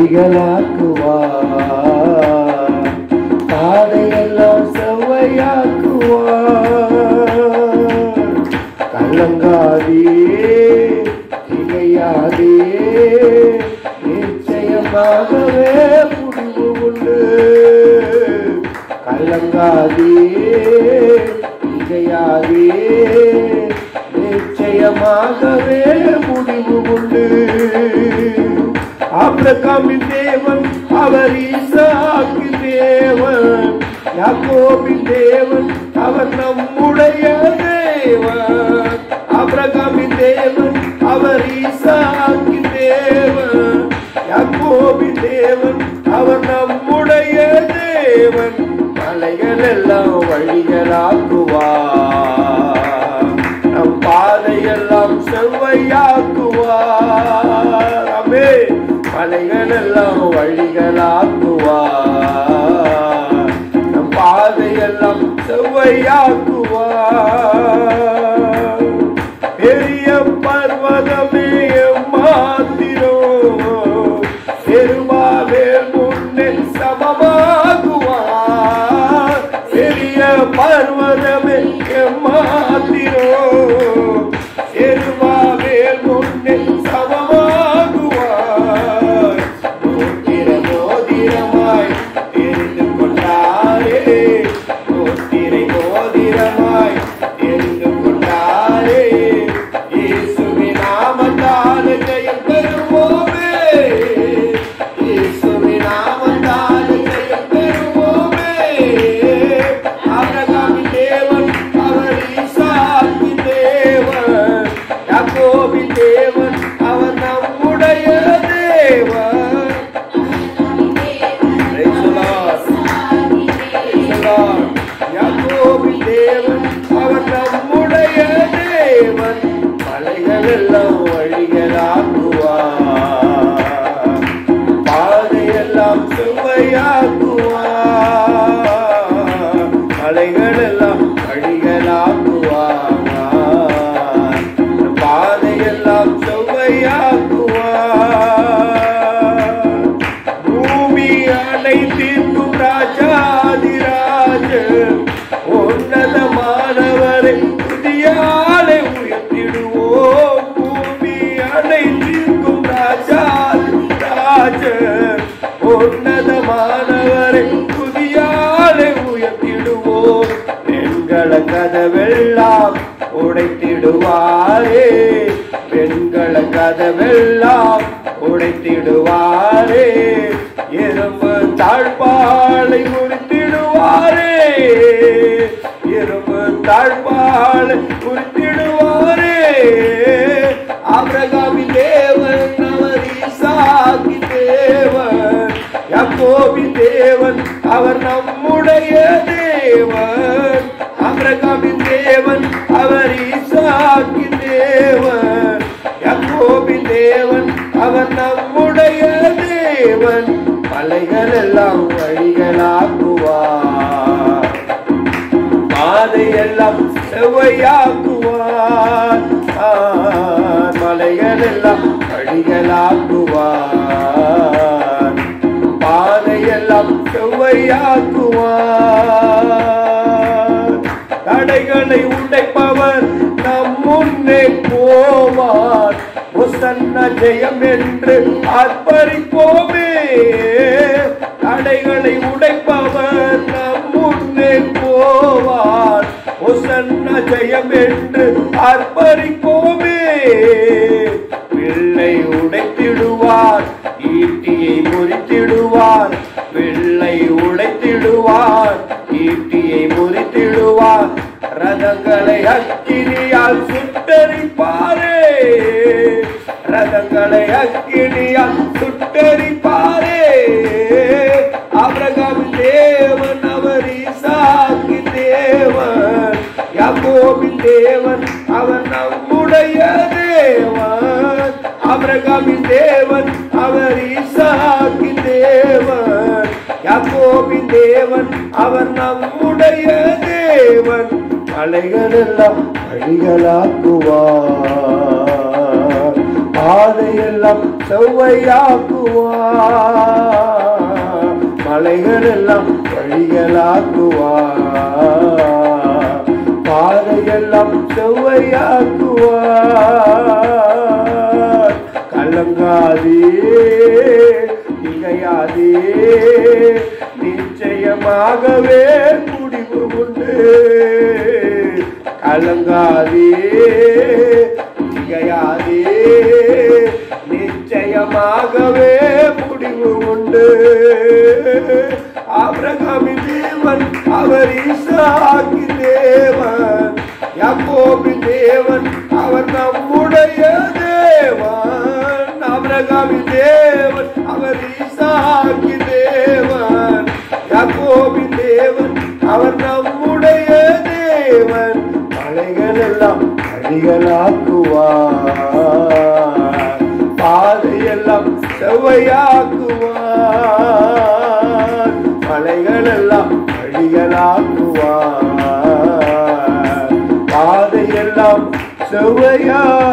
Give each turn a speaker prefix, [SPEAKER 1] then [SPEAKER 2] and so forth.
[SPEAKER 1] வழிகளாக்குவார் பாதையெல்லாம் செவ்வையாக்குவார் கலங்காதே திகையாதே நிச்சயமாகவே முடிவு உண்டு கலங்காதே திகையாதே நிச்சயமாகவே முடிவு உண்டு ஆபிரகாமின் தேவன் அவர் ஈசாக்கின் தேவன் யாக்கோபின் தேவன் அவர் நம்முடைய தேவன் ஆபிரகாமின் தேவன் அவர் ஈசாக்கின் தேவன் யாக்கோபின் தேவன் அவர் நம்முடைய தேவன் மலைகள் எல்லாம் வழிகளாக்குவார் நம் பாதையெல்லாம் செவ்வையாக்குவார் அமே மலைகள் எல்லாம் வழிகளாக்குவார் நம் பாதையெல்லாம் செவ்வையாக்குவார் பெரிய பர்வதமே மாத்திரம் செருவாவேல் முன்னே சமமாகுவார் பெரிய பர்வதமே மாத்திரம் செருவாவேல் முன்னே சமமாகுவார் மோதிர மோதிரமாய் தெரிந்து கொண்டாரே மோதிரை மோதிரமாய் தெரிந்து கொண்டாரே இயேசுவின் நாமத்தால் ஜெயம் பெறுவோமே இயேசுவின் நாமத்தால் ஜெயம் பெறுவோமே ஆபிரகாமின் தேவன் அவர் ஈசாக்கின் தேவன் யாக்கோபின் தேவன் அவர் நம்முடைய தேவன் Praise the Lord. Praise the Lord. யாக்கோபின் தேவன் அவர் நம்முடைய தேவன் மலைகள் எல்லாம் வழிகளாக்குவார் பாதையெல்லாம் செவ்வையாக்குவார் மலைகள் எல்லாம் வழிகளாக்குவார் பாதையெல்லாம் செவ்வையாக்குவார் பூமி அனைத்திற்கும் ராஜாதிராஜ உன்னதமானவரை புதியாலை உயர்த்திடுவோம் பூமி அனைத்திற்கும் ராஜாதிராஜ உன்னதமானவரை புதியாலை உயர்த்திடுவோம் பெண்கள கதவெல்லாம் உடைத்திடுவாரே பெண்கள கதவெல்லாம் உடைத்திடுவாரே எறும்பு தாழ்பாலை முறித்திடுவாரே எறும்பு தாழ்பாலை முறித்திடுவாரே ஆபிரகாமின் தேவன் அவர் ஈசாக்கின் தேவன் யாக்கோபின் தேவன் அவர் நம்முடைய தேவன் ஆபிரகாமின் தேவன் அவர் ஈசாக்கின் தேவன் யாக்கோபின் தேவன் அவர் நம்முடைய தேவன் மலைகள் எல்லாம் வழிகளாக்குவார் பாதையெல்லாம் செவ்வையாக்குவார் ஆர், மலைகள் எல்லாம் வழிகளாக்குவார் பாதையெல்லாம் செவ்வையாக்குவார் தடைகளை உடைப்பவர் நம் முன்னே போவார் உசன்ன ஜெயம் என்று ஆர்ப்பரிப்போமே தடைகளை உடைப்பவர் நம் முன்னே போவார் உசன்ன ஜெயம் என்று ஆர்ப்பரிப்போமே பிள்ளை உடைத்திடுவார் ஈட்டியை முறித்திடுவார் பிள்ளை உடைத்திடுவார் ஈட்டியை முறித்திடுவார் ரதங்களை அக்கினியால் சுட்டரிப்பாரே ரதங்களை அக்கினியால் சுட்டரிப்பாரே ஆபிரகாம் தேவன் அவர் ஈசாக்கு தேவன் யாக்கோபின் தேவன் அவர் நம்முடைய தேவன் ஆபிரகாமின் தேவன் அவர் ஈசாக்கின் தேவன் யாக்கோபின் தேவன் அவர் நம்முடைய தேவன் மலைகள் எல்லாம் வழிகளாக்குவார் பாதையெல்லாம் செவ்வையாக்குவார் மலைகள் எல்லாம் வழிகளாக்குவார் பாதையெல்லாம் செவ்வையாக்குவார் கலங்காதே திகையாதே நிச்சயமாகவே முடிவு உண்டு கலங்காதே திகையாதே நிச்சயமாகவே முடிவு உண்டு ஆபிரகாமின் தேவன் அவர் ஈசாக்கி தேவன் யாக்கோபின் தேவன் அவர் நம்முடைய தேவன் ஆபிரகாமின் தேவன் அவர் ஈசாக்கி தேவன் யாக்கோபின் தேவன் அவர் நம்முடைய தேவன் மலைகள் எல்லாம் அடிகளாக்குவார் பாதையெல்லாம் செவ்வையாக்குவார் மலைகள் எல்லாம் அடிகளாக்குவார் பாதையெல்லாம் செவ்வையா